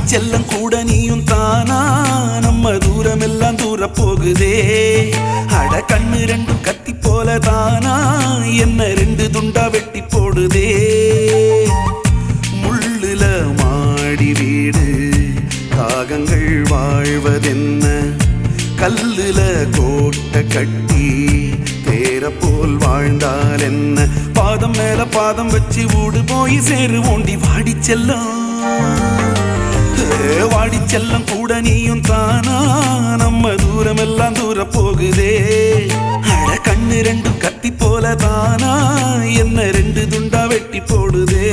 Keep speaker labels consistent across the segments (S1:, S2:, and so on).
S1: செல்லம் கூட நீயும் தானா நம்ம தூரம் எல்லாம் தூர போகுதே அட கண்ணு ரெண்டும் கத்தி போல தானா என்ன ரெண்டு துண்டா வெட்டி போடுதே முள்ளுல மாடி வீடு காகங்கள் வாழ்வதென்ன கல்லுல கோட்டை கட்டி தேர போல் வாழ்ந்தால் என்ன பாதம் மேல பாதம் வச்சு ஊடு போய் சேரு ஓண்டி வாடி செல்லம் ஏ, வாடி செல்லம் கூட நீயும் தானா நம்ம தூரம் எல்லாம் தூர போகுதே அட கண்ணு ரெண்டும் கத்தி போல தானா என்ன ரெண்டு துண்டா வெட்டி போடுதே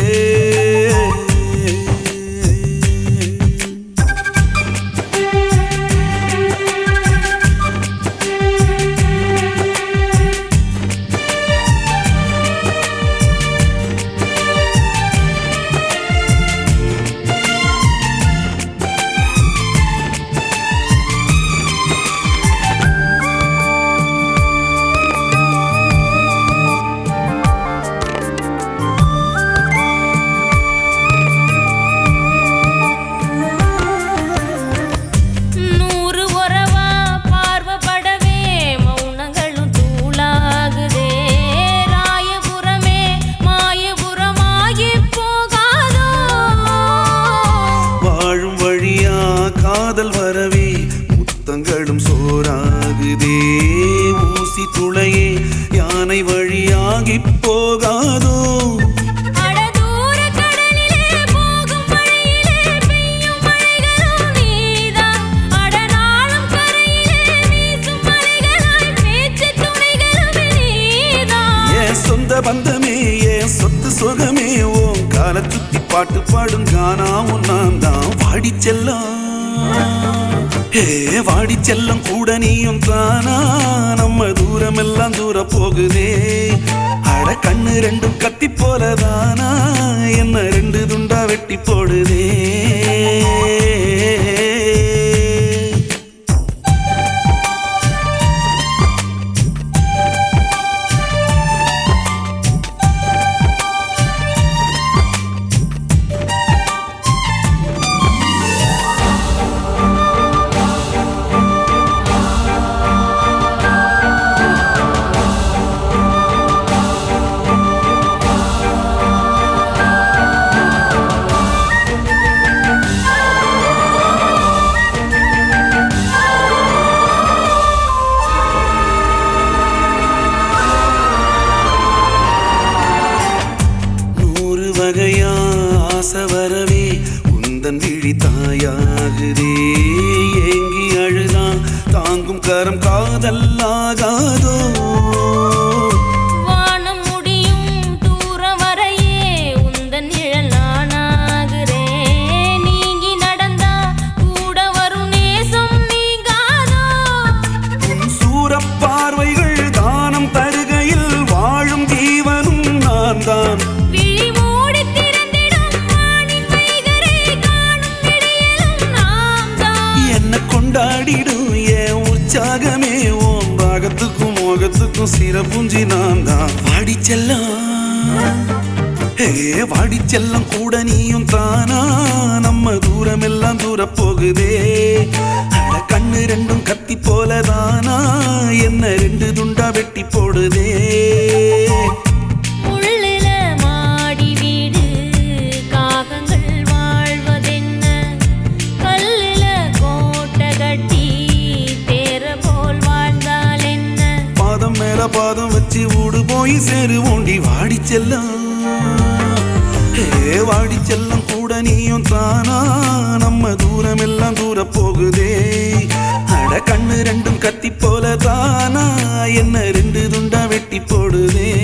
S2: நூறு உறவா பார்வப்படவே மௌனங்களும் தூளாகுதே ராயபுரமே மாயபுரமாகி போகாதோ
S1: வாழும் வழியா காதல் வரவே முத்தங்களும் சோறாகுதே ஊசி துளையே யானை வழியாகி போகாதோ
S2: அட தூர கடலிலே போகும் வழியிலே பெய்யும் மழைகளும் நீதான் அட நாளும் கரையிலே வீசும் மலைகளாய் பேச்சு துணைகளும் நீதான்
S1: என் சொந்த பந்தமே என் சொத்து சுகமே ஓ கால சுத்தி பாட்டு பாடும் கானாவும் நான் தான் வாடி செல்லம் ஏ வாடி செல்லம் கூட நீயும் தானா நம்ம தூரம் எல்லாம் தூர போகுதே அட கண்ணு ரெண்டும் கத்தி போலதானா என்ன ரெண்டு துண்டா வெட்டி போடுதே நூறு வகையா ஆசை வரவே உந்தன் விழி தாயாகுதே ஏங்கி அழுதா தாங்கும் கரம் காதல்லாகாதோ
S2: வானம் முடியும் தூரம் வரையே உந்தன் நிழல் நானாகிறேன் நீங்கி நடந்தா கூட வரும் நேசம் நீங்காதோ
S1: உன் சூரப் பார்வைகள் தானம் தருகையில் வாழும் ஜீவனும் நான் தான்
S2: விழி மூடி திறந்திடும் வானின் வைகரை காணும் விடியலும் நாம்தான்
S1: என்ன கொண்டாடிடும் என் உற்சாகமே ஓம் ராகத்துக்கும் மோகத்துக்கும் சிறப்புஞ்சி நான் தான் வாடி செல்லம் ஏ வாடி செல்லம் கூட நீயும் தானா நம்ம தூரம் எல்லாம் தூர போகுதே அட கண்ணு ரெண்டும் கத்தி போலதானா என்ன ரெண்டு துண்டா வெட்டி போடுதே
S2: உள்ளில மாடி வீடு காகங்கள் வாழ்வதென்ன கல்லுல கோட்டை கட்டி தேர போல் வாழ்ந்தால் என்ன
S1: பாதம் மேல பாதம் வச்சு ஊடு போய் சேரு ஓண்டி வாடி செல்லம் ஏ வாடி செல்லம் கூட நீயும் தானா நம்ம தூரம் எல்லாம் தூர போகுதே அட கண்ணு ரெண்டும் கத்தி போல தானா என்ன ரெண்டு துண்டா வெட்டி போடுதே